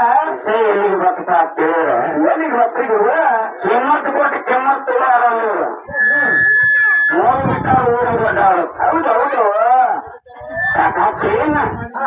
ಸೇ ಎಲ್ಲಿಗೆ ಬರ್ತಾ ಕೇಳಿದ್ರೆ ಎಲ್ಲಿಗೆ ಬರ್ತೀವಿ ಕಿಮ್ಮತ್ತು ಕೊಟ್ಟು ಕಿಮ್ಮತ್ತು ಆಡಲ್ಲ ಮೂರು ಬಿಟ್ಟ ಊರು ದೊಡ್ಡವರು ಹೌದು ಹೌದು ಹಚ್ಚೇನ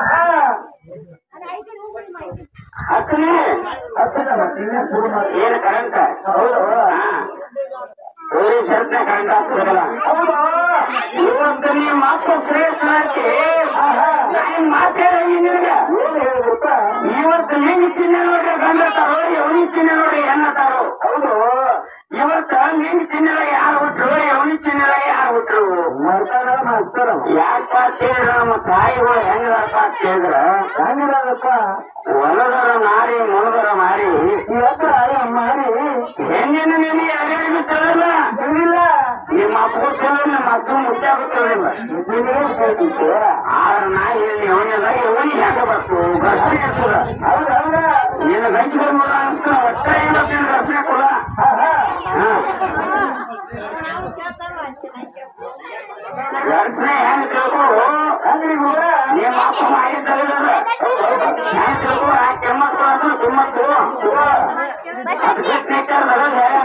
ಹಚ್ಚಲಿ ಹತ್ತಿರ ಇನ್ನೇ ಶುರು ಮಾಡಿ ಏನು ಕರೆಂಟ್ ಹೌದು ಊರಿ ಶರ್ಟ್ನ ಕರೆಂಟ್ ಹಚ್ಚಬೇಕಲ್ಲ ಹೌದು ಇವತ್ತು ನೀವು ಮಾತು ಶ್ರೇಷ್ಠ ನಾನು ಮಾತಾಡ ನಿನಗೆ ಏನು ಹೇಳಿದ್ರಪ್ಪ ಇವತ್ತು ನೀನು ಚಿನ್ನ ನೋಡಿ ಗಂಡ ತಾರೋ ಅವನಿ ಚಿನ್ನ ನೋಡಿ ಎನ್ನ ತಾರೋ ಹೌದು ಇವತ್ತು ನಿನ್ ಚಿನ್ನದ ಯಾರು ಹುಟ್ರು ಅವನಿ ಚಿನ್ನದ ಯಾರು ಹುಟ್ರು ಮಾಡ್ತಾರ ಮಾಡ್ತಾರ ಯಾಕ ಕೇಳಿದ್ರ ನಮ್ಮ ತಾಯಿಗಳು ಹೆಂಗಪ್ಪ ಕೇಳಿದ್ರ ಹೆಂಗಿದಾಗಪ್ಪ ಹೊಲದರ ಮಾರಿ ಮುಳದರ ಮಾರಿ ಇವತ್ತು ಆಯ ಮಾಡಿ ಹೆಣ್ಣಿನ ನಿಮಗೆ ಯಾರಿಗೂ ತಿಳಿಲ್ಲ ತಿಳಿದಿಲ್ಲ ನಿಮ್ಮ ಅಪ್ಪಗೂ ತಿಳಿಲ್ಲ ನಿಮ್ಮ ಅಜ್ಜು ಮುಟ್ಟಾಗೂ ತಿಳಿಲ್ಲ ಆದ್ರೆ ನಾ ಇಲ್ಲಿ ಅವನೆಲ್ಲ ಇವನಿಗೆ ಹೆಂಗ ಬರ್ತು ಘರ್ಷಣೆ ಇರ್ತದ ಹೌದು ಹೌದ ನಿನ್ನ ಗಂಚಿಗೆ ಮುಳ ಅನ್ಸ್ತಾರ ಒಟ್ಟ ಇವತ್ತಿನ ಘರ್ಷಣೆ ಕುಲ ಹಾ ಹಾ ಹಾ ಘರ್ಷಣೆ ಹೆಂಗ್ ತಿಳ್ಕೊ ಹೆಂಗ್ರಿ ಗುರು ನಿಮ್ಮ ಅಪ್ಪ ಮಾಡಿ ತಿಳಿದ ಹೆಂಗ್ ತಿಳ್ಕೊ ಆ ಕೆಮ್ಮತ್ತು ಅದು ಕಿಮ್ಮತ್ತು ಅದು ಬಿಟ್ಟು ನಿಂತಾರ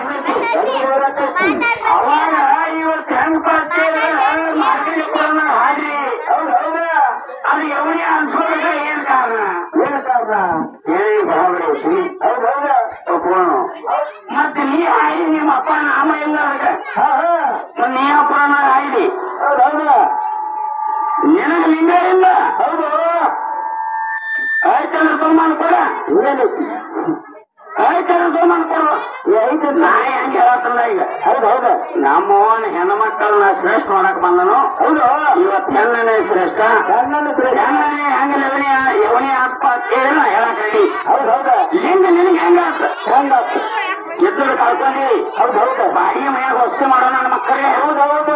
ಅವಾಗ ಇವತ್ತು ಹೆಂಗ್ ಬರ್ತೀರ ಮಾತಿನ ಕೊಡೋಣ ಹಾಡ್ರಿ ಹೌದು ಹೌದ ಅದು ಎವನಿ ಅನ್ಸ್ಕೊಳ್ಳೋದ ಏನ್ ಕಾರಣ ಏನು ಕಾರಣ ಹೇಳಿ ಭಾವನೆ ಹೌದು ಹೌದ ಒಪ್ಕೊಳ್ಳೋಣ ಮತ್ತೆ ನೀ ಆಯಿ ನಿಮ್ಮ ಅಪ್ಪ ನಾಮ ಇಲ್ಲ ಅದಕ್ಕೆ ಹಾ ಹಾ ಮತ್ತೆ ನೀ ಅಪ್ಪನ ಆಯ್ದಿ ಹೌದು ಹೌದ ನಿನಗೆ ಲಿಂಗ ಇಲ್ಲ ಹೌದು ಆಯ್ತಂದ್ರೆ ಸೋಮಾನ ಕೊಡ ಏನೈತಿ ಆಯ್ತಂದ್ರೆ ಸೋಮಾನ ಕೊಡುವ ಐತೆ ನಾ ಹೆಂಗ್ ಹೇಳತ್ತಲ್ಲ ಈಗ ಹೌದು ಹೌದು ನಮ್ಮವನ್ ಹೆಣ್ಮಕ್ಕಳನ್ನ ಶ್ರೇಷ್ಠ ಮಾಡಕ್ ಬಂದನು ಹೌದು ಇವತ್ತು ಹೆಣ್ಣನೇ ಶ್ರೇಷ್ಠ ಕಣ್ಣನ್ನು ತಿರುಗಿ ಹೆಣ್ಣನೇ ಹೆಂಗ ಯವನಿ ಯವನಿ ಅಪ್ಪ ಕೇಳಿನ ಹೇಳಕ್ ರೆಡಿ ಹೌದು ಹೌದ ಲಿಂಗ ನಿನಗೆ ಹೆಂಗಾತ ಹೆಂಗಾತು ಎದ್ದು ಕಳ್ಕೊಂಡಿ ಹೌದು ಹೌದು ಬಾಯಿ ಮನ್ಯಾಗ ವಸ್ತು ಮಾಡೋ ನನ್ನ ಮಕ್ಕಳೇ ಹೌದು ಹೌದು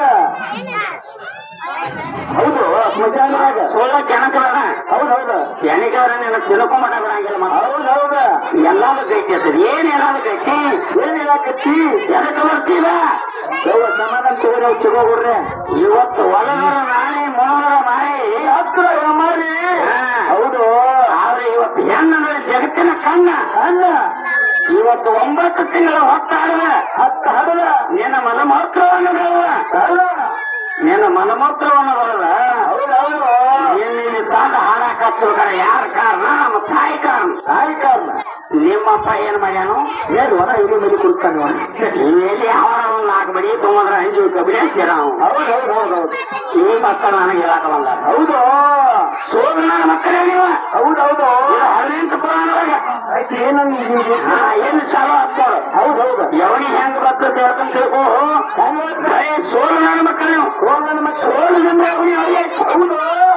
ಹೌದು ಸ್ಮಶಾನದಾಗ ಸೋಲ ಕೆಣಕ ಬೇಡ ಹೌದು ಹೌದು ಕೆಣಕವ್ರ ನಿನ್ನ ತಿಳ್ಕೊಂಬಟ ಬಿಡಂಗಿಲ್ಲ ಮಗ ಹೌದು ಹೌದು ಎಲ್ಲಾರು ಬೇಕಿ ಸರ್ ಏನ್ ಎಲ್ಲಾರು ಬೇಕಿ ಏನ್ ಹೇಳಕತ್ತಿ ಎದಕ್ಕೆ ಬರ್ತೀರ ಯವ್ವ ಸಮಾಧಾನ ತಗೋರಿ ಸಿಗೋಗ್ರಿ ಇವತ್ತು ಒಳಗರ ನಾಯಿ ಮೊಳಗರ ಮಾಯಿ ಹತ್ರ ಮಾಡಿ ಹೌದು ಆದ್ರೆ ಇವತ್ತು ಹೆಣ್ಣಂದ್ರೆ ಜಗತ್ತಿನ ಕಣ್ಣ ಅಲ್ಲ ಇವತ್ತು ಒಂಬತ್ತು ತಿಂಗಳ ಹೊತ್ತಾಡದ ಹತ್ತ ಹಡದ ನಿನ್ನ ಮಲಮೂತ್ರವನ್ನು ಬರಲ್ಲ ಅಲ್ಲ ನಿನ್ನ ಮಲಮೂತ್ರವನ್ನು ಬರಲ್ಲ ಹೌದು ಹೌದು ಇಲ್ಲಿ ತಂದ ಹಾಡಾಕ ಹಚ್ಬೇಕಾರೆ ಯಾರ ಕಾರಣ ನಮ್ಮ ತಾಯಿ ಕಾರಣ ತಾಯಿ ಕಾರಣ ನಿಮ್ಮಪ್ಪ ಏನ್ ಮಾಡ್ಯಾನು ಏನು ಹೊರ ಇಲ್ಲಿ ಮನೆ ಕೊಡ್ತಾನೆ ಎಲ್ಲಿ ಅವರ ಒಂದು ನಾಲ್ಕು ಬಡಿ ತೊಗೊಂಡ್ರೆ ಅಂಜು ಕಬಿಡಿ ಅಂತೀರ ನಾವು ಹೌದು ಹೌದು ಹೌದು ಹೌದು ಈ ಮಕ್ಕಳು ನನಗೆ ಹೇಳಕ ಬಂದ ಹೌದು ಸೋದ ನನ್ನ ಮಕ್ಕಳೇ ನೀವು ಹೌದು ಹೌದು ಹದಿನೆಂಟು ಪುರಾಣದಾಗ ಆಯ್ತು ಏನಂದ್ರೆ ಹಾ ಏನು ಚಾಲು ಆಗ್ತಾವ ಹೌದು ಹೌದು ಯವನಿ ಹೆಂಗ್ ಬರ್ತದೆ ಹೇಳ್ಕೊಂಡ್ ತಿಳ್ಕೋ ಏ, ಸೋಲು ನನ್ನ ಮಕ್ಕಳು ನೀವು ಹೋಗನ ಮತ್ತೆ ಸೋಲು ನಿಮ್ಮ ಯವನಿ ಅವ್ರಿಗೆ ಹೌದು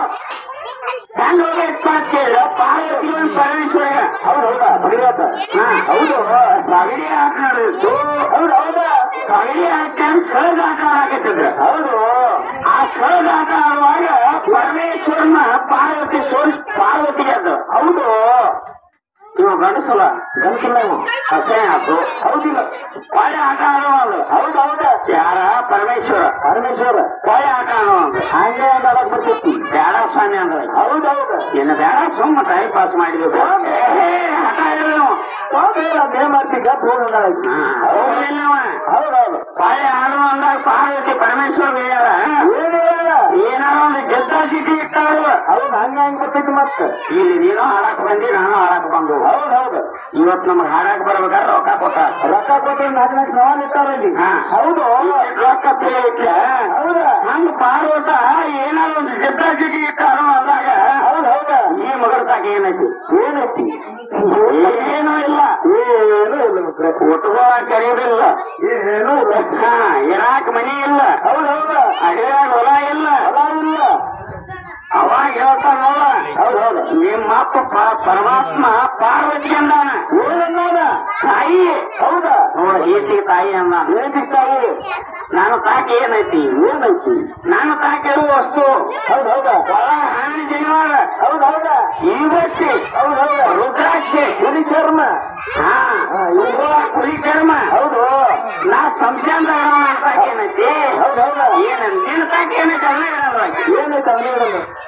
ಹೆಂಗ್ ಹೋಗ್ಬೇಕು ಅಂತ ಕೇಳ ಪಾರ್ವತಿ ಒಂದು ಪರಮೇಶ್ವರ ಹೌದು ಹೌದಾ ಬಡಿರಾತ ಹೌದು ಪಗಡಿ ಆಟ ನಡೆದಿತ್ತು ಹೌದು ಹೌದಾ ಪಗಡಿ ಹಾಕೊಂಡು ಸಹಜ ಆಟ ಆಡಕತ್ತಿದ್ರು ಹೌದು ಆ ಸಹಜ ಆಟ ಆಡುವಾಗ ಪರಮೇಶ್ವರನ ಪಾರ್ವತಿ ಸೋಲ್ ಪಾರ್ವತಿಗೆ ಅದು ಹೌದು ಇವ ಗಂಡಸಲ್ಲ ಗಂಟಲ ಹಸೆ ಆತು ಹೌದಿಲ್ಲ ಒಳ್ಳೆ ಆಟ ಆಡುವದು ಹೌದು ಹೌದಾ ಯಾರ ಪರಮೇಶ್ವರ ಪರಮೇಶ್ವರ ಒಳ್ಳೆ ಆಟ ಆಡುವಂತ ಹಂಗೆ ಮಾಡಕ್ ಬರ್ತಿತ್ತು ಬೇಡ ಸ್ವಾಮಿ ಅಂದ್ರೆ ಹೌದು ಹೌದು ಇನ್ನು ಬೇಡ ಸುಮ್ಮ ಟೈಮ್ ಪಾಸ್ ಮಾಡಿದ್ವಿ ಆಟ ಆಡಿಲ್ಲ ನಾವು. ಹೌದಿಲ್ಲ ಅದೇ ಮಾಡ್ತಿದ್ದ ಹೋಗಂಗ ಹಾ, ಹೋಗ್ಲಿಲ್ಲ ಅವ. ಹೌದು ಹೌದು ಒಳ್ಳೆ ಆಡುವ ಅಂದಾಗ ಪಾರ್ವತಿ ಪರಮೇಶ್ವರ ಹೇಳ್ಯಾರ ಏನು ಹೇಳ ಏನಾರ ಒಂದು ಜದ್ದ ಚೀಟಿ ಇಟ್ಟಾರು ಹೌದು ಹಂಗ ಹಂಗ ಬರ್ತೈತಿ ಮತ್ತೆ ಇಲ್ಲಿ ನೀನು ಹಾಡಕ್ ಬಂದಿ ನಾನು ಹಾಡಕ್ ಬಂದು ಹೌದು ಹೌದು ಇವತ್ತು ನಮ್ಗೆ ಹಾಡಕ್ ಬರ್ಬೇಕಾದ್ರೆ ರೊಕ್ಕ ಕೊಟ್ಟ ರೊಕ್ಕ ಕೊಟ್ಟು ನಾಲ್ಕು ನಾಲ್ಕು ಸವಾಲ್ ಇಟ್ಟಾರ ಇಲ್ಲಿ ಹಾ. ಹೌದು ರೊಕ್ಕ ಇಟ್ಲ ಹೌದಾ ಹಂಗ ಪಾರ್ವತ ಏನಾರ ಒಂದು ಜದ್ದ ಚೀಟಿ ಇಟ್ಟಾರು ಅಂದಾಗ ಹೌದು ಹೌದಾ ಈ ಮಗರ್ತಾಗ ಏನೈತಿ ಏನೈತಿ ಏನೂ ಇಲ್ಲ ಏನು ಇಲ್ಲ ಮಕ್ಳೆ ಉಟ್ಕೊಳ ಕರೀದಿಲ್ಲ ಏನು ಇಲ್ಲ ಹಾ ಇರಾಕ್ ಮನಿ ಇಲ್ಲ ಹೌದು ಹೌದು ಅಡಿಯಾಗ ಹೊಲ ಇಲ್ಲ ಹೊಲ ಇಲ್ಲ ಅವಾಗ ಹೇಳ್ತಾನ ನೋಡ ಹೌದು ಹೌದು ನಿಮ್ಮ ಅಪ್ಪ ಪ- ಪರಮಾತ್ಮ ಪಾರ್ವತಿ ಅಂದಾನ ಏನನ್ನೋದ ತಾಯಿ ಹೌದಾ ನೋಡ ಈತಿ ತಾಯಿ ಅಂದ ಏನಿತ್ತಾವು ನಾನು ತಾಕಿ ಏನೈತಿ ಏನೈತಿ ನಾನು ತಾಕಿರುವ ವಸ್ತು ಹೌದು ಹೌದಾ ಒಳ ಹಾನಿ ಜನಿವಾರ ಹೌದು ಹೌದಾ ಇಂಗಟ್ಟಿ ಹೌದು ಹೌದಾ ರುದ್ರಾಕ್ಷಿ ಹುಲಿ ಚರ್ಮ ಹಾ ಇವುಗಳ ಕುರಿ ಚರ್ಮ ಹೌದು ನಾ ಸಂಶಯ ತಾಕಿ ಏನೈತಿ ಹೌದು ಹೌದಾ ಏನ ನಿನ್ನ ತಾಕಿ ಏನೈತಿ ಅದನ್ನ ಹೇಳಲ್ಲ ಏನೈತಿ ಹಂಗೆ ಹೇಳೋದು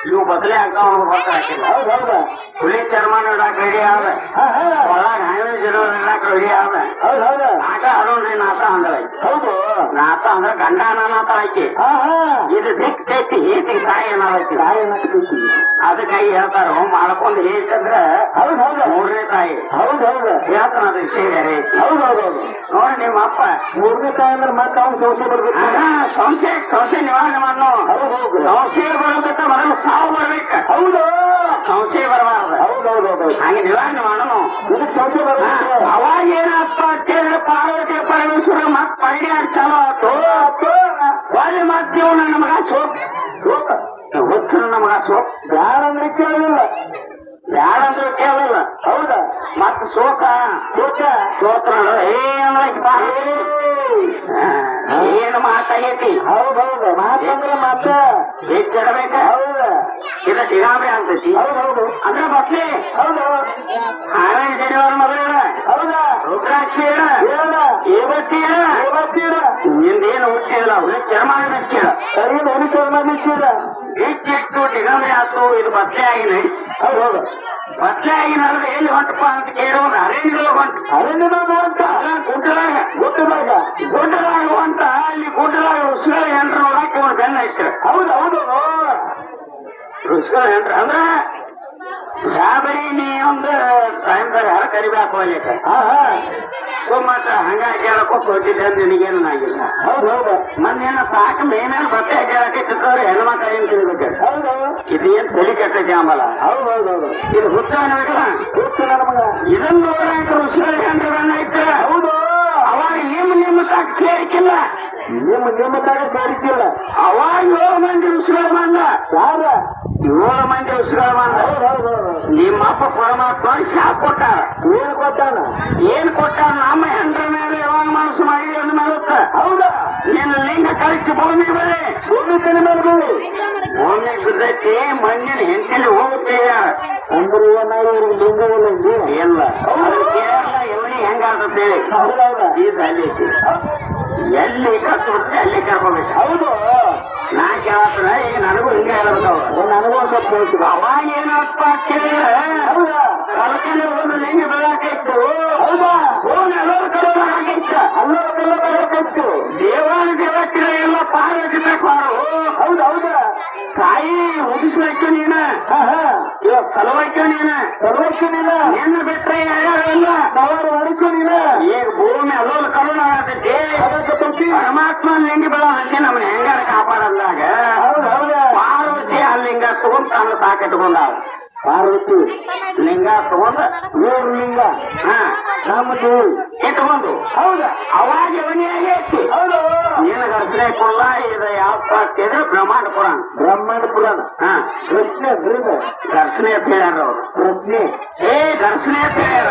ಇವು ಬದಲೇ ಆಗ್ತಾವ ಹೊತ್ತ ಹಾಕಿಲ್ಲ ಹೌದ್ ಹೌದಾ ಹುಲಿ ಚರ್ಮ ನೋಡಾಕ ರೆಡಿ ಆದ ಹಾ ಹಾ ಒಳಗ ಹೈವೇ ಜೀರೋ ಇಡಾಕ ರೆಡಿ ಆದ ಹೌದ್ ಹೌದಾ ನಾಟ ಆಡೋಣ್ರಿ ನಾಟ ಅಂದ್ರ ಹೌದು ನಾಟ ಅಂದ್ರ ಗಂಡ ನಾಟ ಆಕಿ ಹಾ ಹಾ ಇದು ದಿಕ್ ತೆತ್ತಿ ಈತಿ ತಾಯಿ ಅನ್ನೋದೈತಿ ತಾಯಿ ಏನಕ್ಕೈತಿ ಅದಕ್ಕೆ ಹೇಳ್ತಾರ ಮಾಡ್ಕೊಂಡು ಹೇಗಂದ್ರ ಹೌದ್ ಹೌದಾ ಮೂರನೇ ತಾಯಿ ಹೌದ್ ಹೌದಾ ಹೇಳ್ತಾನ ಅದು ವಿಷಯ ಬೇರೆ ಐತಿ ಹೌದ್ ಹೌದ್ ಹೌದು ನೋಡಿ ನಿಮ್ಮ ಅಪ್ಪ ಮೂರನೇ ತಾಯಿ ಅಂದ್ರೆ ಮತ್ತೆ ಅವ್ನು ಸಂಶಯ ಬರ್ಬೇಕು ಆಹಾ, ಸಂಶಯ ಸಂಶಯ ನಿವಾರಣೆ ಮಾಡೋ ಹೌದ್ ಹೌದು ಸಂಶಯ ಬರಬೇಕ ಮೊದಲು ಸಾವು ಬರ್ಬೇಕ ಹೌದು ಸಂಶಯ ಬರಬಾರ್ದು ಹೌದ್ ಹೌದ್ ಹೌದು ಹಾಗೆ ನಿವಾರಣೆ ಮಾಡೋನು ಇದಕ್ಕೆ ಸಂಶಯ ಬರ್ಬೇಕು ಅವಾಗ ಏನಪ್ಪ ಕೇಳಿದ್ರೆ ಪಾರ್ವತಿ ಪರಮೇಶ್ವರ ಮತ್ ಪೈಡಿ ಆಡ್ ಚಾಲೋ ಆತು ಒಳ್ಳೆ ಮಾತೇವು ನನ್ನ ಮಗ ಸೋಪ್ ಸೋಪ್ ಹುಚ್ಚು ನನ್ನ ಮಗ ಸೋಪ್ ಬ್ಯಾಡ ಅಂದ್ರೆ ಕೇಳಲಿಲ್ಲ ಯಾರಂದ್ರೂ ಕೇಳಲ್ಲ ಹೌದಾ ಮತ್ ಸೋಕ ಸೋತ ಸೋತ್ರ ಏನಪ್ಪ ಏನು ಮಾತಾಗೈತಿ ಹೌದ್ ಹೌದು ಮಾತಂದ್ರೆ ಮಾತ ಹೆಚ್ಚಿಡಬೇಕ ಹೌದ ಇದು ದಿಗಾಂಬೆ ಆಗ್ತೈತಿ ಹೌದ್ ಹೌದು ಅಂದ್ರೆ ಬಸ್ಲಿ ಹೌದು ಹಾವೇರಿ ಜನಿವಾರ ಮಗಳ ಹೌದಾ ರುದ್ರಾಕ್ಷಿ ಹೇಳ ಹೇಳ ಏವತ್ತಿ ಹೇಳ ಇವತ್ತೀಡ ನಿಂದೇನು ಹುಟ್ಟಿಲ್ಲ ಅವಳು ಚರ್ಮ ಹಚ್ಚಿಲ್ಲ ಸರಿ ನೋಡಿ ಶರ್ಮ ನಿಶ್ಚಯ ಹೆಚ್ಚಿಟ್ಟು ದಿಗಂಬೆ ಆತು ಇದು ಬಸ್ಲೆ ಆಗಿನ ಹೌದ್ ಹೌದು ಬಸ್ಲೆ ಆಗಿನ ಅಂದ್ರೆ ಎಲ್ಲಿ ಹೊಂಟಪ್ಪ ಅಂತ ಕೇಳೋಣ ಅರೇಂಜ್ಗಳು ಹೊಂಟ ಅರಣ್ಯ ಅಂತ ಅದ್ರ ಗುಡ್ಡದಾಗ ಗೊತ್ತಿದ್ದಾಗ ಗುಡ್ಡದಾಗ ಹೊಂಟ ಅಲ್ಲಿ ಗುಡ್ಡದಾಗ ಋಷಿಗಳ ಹೆಂಡ್ರ ನೋಡಕ್ಕೆ ಒಂದು ಬೆನ್ನ ಇತ್ತು ಹೌದು ಹೌದು ಋಷಿಗಳ ಹೆಂಡ್ರ ಅಂದ್ರೆ ಯಾಬರಿ ನೀ ಒಂದು ಟೈಮ್ದಾಗ ಯಾರ ಕರಿಬೇಕು ಅಲ್ಲಿಕ ಹಾ ಹಾ ಮತ್ತ ಹಂಗ ಕೇಳಕ್ಕೂ ಕೊಟ್ಟಿದ್ದೆ ನಿನಗೇನು ಆಗಿಲ್ಲ ಹೌದು ಹೌದು ಮೊನ್ನೇನ ಸಾಕು ಮೇಮೇಲೆ ಬಟ್ಟೆ ಕೇಳಕ್ಕಿತ್ತವ್ರೆ ಹೆಣ್ಮಕ್ಳು ಏನ್ ತಿಳಿಬೇಕು ಹೌದು ಇದು ಏನ್ ತಲೆ ಕೆಟ್ಟೈತಿ ಆಂಬಲ ಹೌದು ಹೌದು ಹೌದು ಇದು ಹುಚ್ಚ ಅನ್ನಬೇಕಲ್ಲ ಕೂತು ನನ್ನ ಮಗ ಇದನ್ನ ನೋಡಾಕ ಋಷಿಗಳ ಹೆಂಡ್ರನ್ನ ಇತ್ತು ಹೌದು ಅವಾಗ ನಿಮ್ಮ ನಿಮ್ಮ ತಾಕ ಸೇರಿಕಿಲ್ಲ ನಿಮ್ಮ ನಿಮ್ಮ ತರ ಸೇರಿಸಿಲ್ಲ ಅವಾಗ ಏಳು ಮಂದಿ ಋಷಿಗಳು ಬಂದ ಯಾರ ಏಳು ಮಂದಿ ಋಷಿಗಳು ಬಂದ ಹೌದು ಹೌದು ಹೌದು ನಿಮ್ಮ ಅಪ್ಪ ಪರಮಾತ್ಮ ಶಾಪ್ ಕೊಟ್ಟಾರ ಏನು ಕೊಟ್ಟಾನ ಏನ್ ಕೊಟ್ಟಾರ ನಮ್ಮ ಹೆಂಡ್ರ ಮೇಲೆ ಯಾವಾಗ ಮನಸ್ಸು ಮಾಡಿ ಅಂದ ಮೇಲೆ ಹೌದಾ ನಿನ್ನ ಲಿಂಗ ಕಳಿಸಿ ಭೂಮಿ ಮೇಲೆ ಭೂಮಿ ತಲೆ ಮೇಲೆ ಬೀಳಿ ಭೂಮಿ ಬಿದ್ದೈತಿ ಮಣ್ಣಿನ ಹೆಂಡತಿಲಿ ಹೋಗುತ್ತೀಯ ಅಂದ್ರೆ ಏನಾದ್ರು ಇವ್ರಿಗೆ ಲಿಂಗ ಇಲ್ಲ ಇಲ್ಲಿ ಇಲ್ಲ ಅದು ಕೇರಳ ಎವನಿ ಹೆಂಗಾಗುತ್ತೆ ಹೌದೌದ ಇದು ಅಲ್ಲಿ ಐತಿ. ಎಲ್ಲಿ ಕರ್ಸ್ಬಿಟ್ರೆ ಅಲ್ಲಿ ಕರ್ಕೋಬೇಕು ಹೌದು ನಾ ಕೇಳತ್ತನ ಈಗ ನನಗೂ ಹಿಂಗ ಹೇಳ್ತಾವ ನನಗೂ ಒಂದ್ ಸ್ವಲ್ಪ ಹೇಳ್ತೀವಿ ಅವಾಗ ಏನಪ್ಪ ಕೇಳಿದ್ರೆ ಹೌದಾ ಕಲಕಲ್ಲಿ ಒಂದು ಲಿಂಗ ಬೆಳಕಿತ್ತು ಹೌದಾ ಫೋನ್ ಎಲ್ಲರೂ ಕರೋಣ ಆಗಿತ್ತ ಅಲ್ಲ ಎಲ್ಲ ಬರಬೇಕಿತ್ತು ದೇವಾಲ ದೇವಕ್ಕಿರ ಎಲ್ಲ ಪಾರ್ವತಿ ಪಾರು ಹೌದು ಹೌದಾ ತಾಯಿ ಉದಿಸ್ಬೇಕು ನೀನ ಹಾ ಹಾ ಇವಾಗ ಸಲುವಕ್ಕೆ ನೀನ ಸರ್ವಕ್ಷಣಿನ ನಿನ್ನ ಬಿಟ್ರೆ ಯಾರಿಲ್ಲ ನಾವಾರು ಹೊಡಿಕೊಂಡಿನ ಈಗ ಭೂಮಿ ಅಲ್ಲೋಲ್ ಕರುಣ ಆಗತೈತಿ ಅದಕ್ಕೆ ತಪ್ಪಿ ಪರಮಾತ್ಮ ಲಿಂಗ ಬೆಳತೈತಿ ನಮ್ಮನ್ನ ಹೆಂಗಾರ ಕಾಪಾಡಲ್ದಾಗ ಹೌದು ಹೌದಾ ಪಾರ್ವತಿ ಆ ಲಿಂಗ ತಗೊಂಡ್ ತಾನು ತಾಕಿಟ್ಕೊಂಡಾಳ ಪಾರ್ವತಿ ಲಿಂಗ ತಗೊಂಡ ಊರ್ ಲಿಂಗ ಹಾ ನಮ್ಮದು ಇಟ್ಕೊಂಡು ಹೌದಾ ಅವಾಗ ಇವನಿಯಾಗಿ ಐತಿ ಹೌದು ನಿನ್ನ ಗರ್ಭನೆ ಕೊಲ್ಲ ಇದು ಯಾವ ಕೇಳಿದ್ರೆ ಬ್ರಹ್ಮಾಂಡ ಪುರಾಣ ಬ್ರಹ್ಮಾಂಡ ಪುರಾಣ ಹಾ ಪ್ರಶ್ನೆ ಗ್ರೀದ ಘರ್ಷಣೆ ಅಂತ ಹೇಳ್ಯಾರ ಅವ್ರು ಪ್ರಶ್ನೆ ಏ ಘರ್ಷಣೆ ಅಂತ ಹೇಳ್ಯಾರ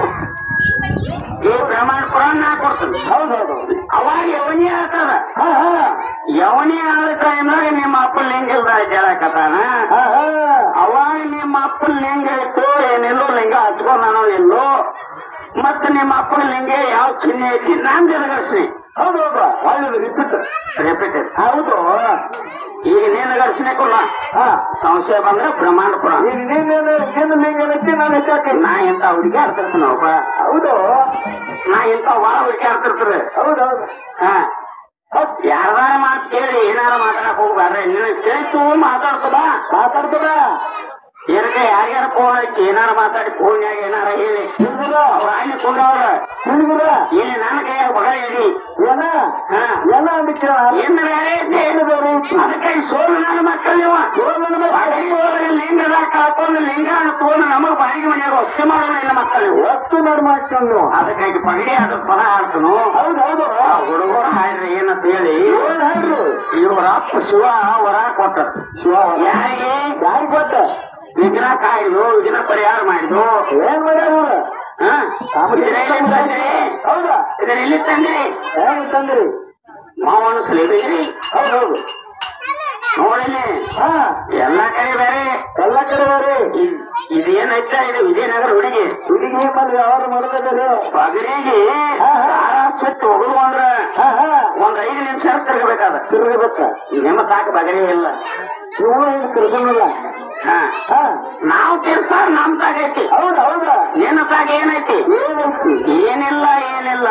ಈ ಬ್ರಹ್ಮಾಂಡ ಪುರಾಣ ನಾ ಕೊಡ್ತೀನಿ ಹೌದು ಹೌದು ಅವಾಗ ಯವನಿ ಆಗ್ತದ ಹಾ ಹಾ ಯವನಿ ಆದ ಟೈಮ್ನಾಗ ನಿಮ್ಮ ಅಪ್ಪ ಲಿಂಗ ಇಲ್ದ ಹೇಳಕತ್ತಾನ ಹಾ ಹಾ ಅವಾಗ ನಿಮ್ಮ ಅಪ್ಪನ ಲಿಂಗ ಇತ್ತು ಏನಿಲ್ಲೋ ಲಿಂಗ ಹಚ್ಕೊಂಡಾನೋ ಇಲ್ಲೋ ಮತ್ತ ನಿಮ್ಮ ಅಪ್ಪನ ಲಿಂಗ ಯಾವ ಚಿಹ್ನೆ ಐತಿ ನಾನ್ ಘರ್ಷಣೆ ಹೌದು ಹೌದು ಒಳ್ಳೇದು ರಿಪೀಟ್ ರಿಪೀಟೆಡ್ ಹೌದು ಈಗ ನೀನು ಘರ್ಷಣೆ ಕೊಲ್ಲ ಹಾ ಸಂಶಯ ಬಂದ್ರೆ ಬ್ರಹ್ಮಾಂಡ ಪುರಾಣ ಈಗ ನೀನೇನು ಏನು ಲಿಂಗ ಏನೈತಿ ನಾನು ಹೆಚ್ಚಾಕಿ ನಾ ಎಂತ ಹುಡುಗಿ ಆಡ್ತಿರ್ತೀನಿ ಒಬ್ಬ ಹೌದು ನಾ ಎಂತ ಭಾಳ ಹುಡುಗಿ ಆಡ್ತಿರ್ತಾರೆ ಹೌದು ಹೌದು ಹಾ ಯಾರ್ದಾರ ಮಾತು ಕೇಳಿ ಏನಾರ ಮಾತಾಡಕ್ ಹೋಗ್ಬಾರ್ರಿ ನೀನು ಕೇಳ್ತು ಮಾತಾಡ್ತದ ಮಾತಾಡ್ತದ ಏನಕ್ಕೆ ಯಾರ್ಯಾರ ಫೋನ್ ಹಚ್ಚಿ ಏನಾರ ಮಾತಾಡಿ ಫೋನ್ಯಾಗ ಏನಾರ ಹೇಳಿ ಹುಡುಗರ ಅವ್ರ ಆಯ್ನೆ ಕೊಂಡವ್ರ ಹುಡುಗರ ಇಲ್ಲಿ ನನ್ನ ಕೈಯಾಗ ಬಗ ಹೇಳಿ ಏನ ಹಾ ಏನ ಅದಕ್ಕೆ ಏನ್ ಬೇರೆ ಐತಿ? ಏನು ಬೇರೆ ಐತಿ? ಅದಕ್ಕೆ ಈ ಸೋಲು ನನ್ನ ಮಕ್ಕಳು ನೀವು ಸೋಲು ನನ್ನ ಮಕ್ಕಳು. ಬಾಡಿಗೆ ಒಳಗೆ ಲಿಂಗದ ಕಳ್ಕೊಂಡು ಲಿಂಗ ತಗೊಂಡು ನಮಗ್ ಬಾಯಿಗೆ ಮನೆಯಾಗ ವಸ್ತು ಮಾಡೋಣ ಇಲ್ಲ ಮಕ್ಕಳು ನೀವು ವಸ್ತು ಮಾಡ್ಕೊಂಡು ನೀವು ಅದಕ್ಕಾಗಿ ಪಗಡಿ ಅದ್ರ ಪದ ಆಡ್ತನು ಹೌದು ಹೌದು ಆ ಹುಡುಗರು ಹಾಡ್ರಿ ಏನಂತ ಹೇಳಿ ಏನ್ ಹೇಳ್ರು ಇವ್ರ ಅಪ್ಪ ಶಿವ ವರ ಕೊಟ್ಟ ಶಿವ ಯಾರಿಗೆ ಯಾರಿಗೆ ಕೊಟ್ಟ ವಿಘ್ನ ಕಾಯ್ದು ವಿಘ್ನ ಪರಿಹಾರ ಮಾಡಿದ್ದು ಏನ್ ಮಾಡ್ಯಾರ ಇವ್ರು? ಹಾ? ತಾಮ್ರ ಇದನ್ನ ಎಲ್ಲಿ ತಂದ್ರಿ ಹೌದಾ ಇದನ್ನ ಎಲ್ಲಿ ತಂದ್ರಿ ಹೆಂಗ್ ತಂದ್ರಿ ಮಾವನ ಸಲಿಬಿದ್ರಿ ಹೌದು ಹೌದು ನೋಡಿಲಿ ಹಾ ಎಲ್ಲಾ ಕಡೆ ಬೇರೆ ಎಲ್ಲ ಕಡೆ ಬೇರೆ ಇದ್- ಇದೇನೈತ ಇದು ವಿಜಯನಗರ ಹುಡುಗಿ ಹುಡುಗಿ ಮೇಲೆ ಯಾರು ಮಾಡ್ತಿದ್ದಾರೆ ಪಗಡಿಗೆ ಹಾ, ಹಾ. ದಾರ ಸುತ್ತು ಹೋಗುದು ಅಂದ್ರ ಹಾ ಹಾ ಒಂದ್ ಐದು ನಿಮಿಷ ತಿರ್ಗಬೇಕಾದ ತಿರುಗಬೇಕ ನಿಮ್ಮ ತಾಕ ಬಗರಿ ಇಲ್ಲ ಇವು ಹಿಂಗ್ ತಿಳ್ಕೊಳಲ್ಲ ಹಾ ಹಾ ನಾವು ತೀರ್ಸಾರ ನಮ್ದಾಗೈತಿ ಹೌದ ಹೌದಾ ನಿನ್ನತಾಗ ಏನೈತಿ ಏನೈತಿ ಏನಿಲ್ಲ ಏನಿಲ್ಲ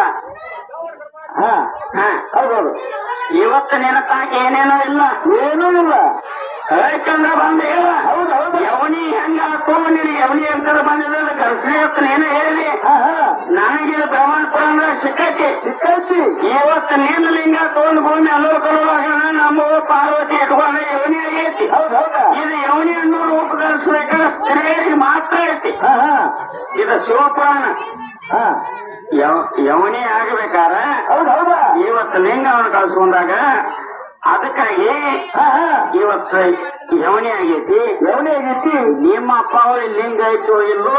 ಹಾ ಹಾ ಹೌದೌದು ಇವತ್ತು ನಿನತಾಗ ಏನೇನೋ ಇಲ್ಲ ಏನೂ ಇಲ್ಲ ಯಾಕಂದ್ರ ಬಂದ ಹೇಳ ಹೌದು ಹೌದು ಯವನಿ ಹೆಂಗ ಹಾಕೋ ನಿನಗೆ ಯವನಿ ಅಂತ ಬಂದಿಲ್ಲ ಕರ್ಸನೆ ಇವತ್ತು ನೀನು ಹೇಳಿ ಹಾ ಹಾ ನನಗೆ ಪ್ರಮಾಣ ಪುರ ಸಿಕ್ಕೈತಿ ಸಿಕ್ಕೈತಿ ಇವತ್ತು ನೀನು ಲಿಂಗ ತಗೊಂಡು ಭೂಮಿ ಅಲ್ಲೋ ಕಲುವಾಗ ನಮ್ಮ ಪಾರ್ವತಿ ಇಟ್ಕೊಂಡ ಯವನಿ ಆಗೈತಿ ಹೌದು ಹೌದಾ ಇದು ಯವನಿ ಅನ್ನೋ ರೂಪ ಕಲಿಸ್ಬೇಕಾದ್ರೆ ಸ್ತ್ರೀಯರಿಗೆ ಮಾತ್ರ ಐತಿ ಹಾ ಹಾ ಇದು ಶಿವಪುರಾಣ ಹಾ ಯವ- ಯವನಿ ಆಗಬೇಕಾರ ಹೌದು ಹೌದಾ ಇವತ್ತು ಲಿಂಗವನ್ನು ಕಳ್ಸ್ಕೊಂಡಾಗ ಅದಕ್ಕಾಗಿ ಹಾ ಹಾ ಇವತ್ತು ಯವನಿ ಆಗೈತಿ ಎವನೇ ಆಗೈತಿ ನಿಮ್ಮ ಅಪ್ಪ ಅವ್ರ ಲಿಂಗ ಐತೋ ಇಲ್ಲೋ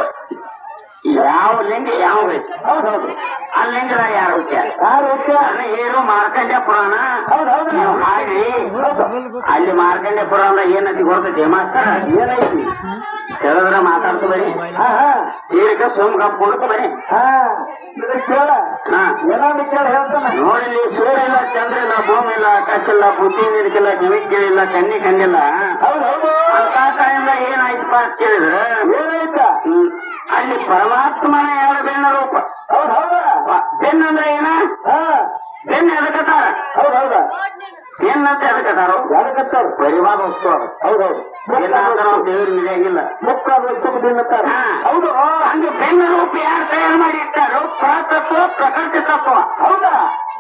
ಯಾವ ಲಿಂಗ ಯಾವ ಐತಿ ಹೌದು ಹೌದು ಆ ಲಿಂಗದಾಗ ಯಾರು ಹುಟ್ಟ್ಯಾರ ಯಾರು ಓಕೆ ನನಗೆ ಏನು ಮಾರ್ಕಂಡ್ಯ ಪುರಾಣ ಹೌದು ಹೌದು ನೀವು ಹಾಡಿ ಅಲ್ಲಿ ಮಾರ್ಕಂಡ್ಯ ಪುರಾಣದಾಗ ಏನೈತಿ ಗೊತ್ತೈತಿ ಮಾಸ್ತರ ಏನೈತಿ ಹೇಳಿದ್ರ ಮಾತಾಡ್ತು ಬರೀ ಹಾ ಹಾ ಈಗ ಸುಮ್ ಕಪ್ಕೊಂಡು ಬರೀ ಹಾ ಇದು ಕೇಳ ಹಾ ಏನಾದ್ರು ಕೇಳ ಹೇಳ್ತಾನ ನೋಡಿಲ್ಲಿ ಸೂರ್ಯ ಇಲ್ಲ ಚಂದ್ರ ಇಲ್ಲ ಭೂಮಿ ಇಲ್ಲ ಆಕಾಶ ಇಲ್ಲ ಬುದ್ಧಿ ನಿಲ್ಕಿಲ್ಲ ಕಿವಿಗಳಿಲ್ಲ ಕಣ್ಣಿ ಕಂಡಿಲ್ಲ ಹೌದು ಹೌದು ಅಂತ ಕಡೆಯಿಂದ ಏನಾಯ್ತಪ್ಪ ಅಂತ ಕೇಳಿದ್ರೆ ಏನಾಯ್ತ ಹ್ಮ್, ಅಲ್ಲಿ ಪರಮಾತ್ಮನ ಯಾವ ಬೆನ್ನ ರೂಪ ಹೌದು ಹೌದಾ ಪ- ಬೆನ್ನಂದ್ರೆ ಏನ ಹಾ ಬೆನ್ನ ಎದಕತ್ತಾರ ಹೌದು ಹೌದಾ ಬೆನ್ನಂತ ಎದಕತ್ತಾರೋ ಯಾರಕತ್ತಾರ ಪರಿವಾರ ವಸ್ತು ಅದು ಹೌದು ಹೌದು ಬೆನ್ನ ಅಂದ್ರೆ ನಾವು ದೇವ್ರ ಮಿಡಿಯಂಗಿಲ್ಲ ಮುಕ್ಕ ವಸ್ತುకు ತಿನ್ನತ್ತಾರ ಹಾ. ಹೌದು ಹಂಗೆ ಬೆನ್ನ ರೂಪ ಯಾರು ತಯಾರು ಮಾಡಿ ಇಟ್ಟಾರೋ ಪ್ರತತ್ವ ಪ್ರಕೃತಿ ತತ್ವ ಹೌದಾ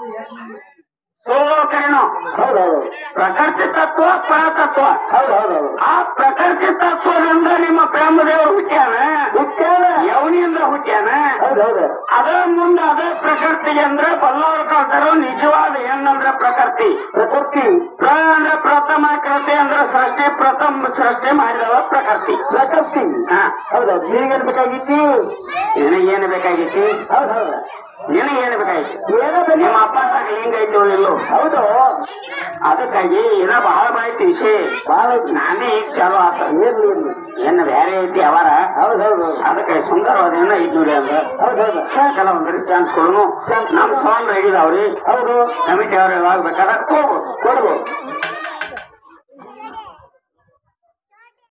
ಸುಳ್ಳು ಕರೆನೋ ಹೌದು ಹೌದು ಪ್ರಕೃತಿ ತತ್ವ ಪರತತ್ವ ಹೌದು ಹೌದು ಹೌದು ಆ ಪ್ರಕೃತಿ ತತ್ವದಿಂದ ನಿಮ್ಮ ಬ್ರಹ್ಮದೇವರು ಹುಟ್ಟ್ಯಾನ ಹುಟ್ಟ್ಯಾನ ಯವನಿಯಿಂದ ಹುಟ್ಟ್ಯಾನ ಹೌದು ಹೌದು ಅದ ಮುಂದೆ ಅದೇ ಪ್ರಕೃತಿ ಅಂದ್ರೆ ಬಲ್ಲವ್ರ ಕಲ್ತಾರೋ ನಿಜವಾದ ಹೆಣ್ಣಂದ್ರ ಪ್ರಕೃತಿ ಪ್ರಕೃತಿ ಪ್ರ ಅಂದ್ರೆ ಪ್ರಥಮ ಕೃತಿ ಅಂದ್ರೆ ಸೃಷ್ಟಿ ಪ್ರಥಮ ಸೃಷ್ಟಿ ಮಾಡಿದವ ಪ್ರಕೃತಿ ಪ್ರಕೃತಿ ಹಾ ಹೌದೌದು ನಿನಗೇನ್ ಬೇಕಾಗಿತ್ತು ನಿನಗೇನು ಬೇಕಾಗಿತ್ತು ಹೌದು ಹೌದು ನಿನಗೇನು ಬೇಕಾಗಿತ್ತು ಏನೋ ನಿಮ್ಮ ಬೇಕು ಅಪ್ಪ ತಾಗ ಹೆಂಗೈತಿ ಇಲ್ಲೋ ಹೌದು ಅದಕ್ಕಾಗಿ ಇನ್ನ ಬಹಳ ಮಾಹಿತಿ ವಿಷಯ ಬಹಳ ಐತಿ. ನಾನೇ ಈಗ ಚಾಲು ಆತ ಇರ್ಲಿ ಇರ್ಲಿ ಏನ್ ಬೇರೆ ಐತಿ ಅವರ ಹೌದು ಹೌದು ಅದಕ್ಕೆ ಸುಂದರವಾದ ಏನ ಐದ್ನೂರಿ ಅಂದ್ರೆ ಹೌದು ಹೌದು ಸಾಕಲ್ಲ ಒಂದ್ರಿ ಚಾನ್ಸ್ ಕೊಡೋನು ನಮ್ ಸಾಂಗ್ ಹಿಡಿದಾವ್ರಿ ಹೌದು ಕಮಿಟಿ ಅವ್ರು ಯಾವಾಗ ಬೇಕಾದಾಗ ಹೋಗ್ಬೋದು ಕೊಡ್ಬೋದು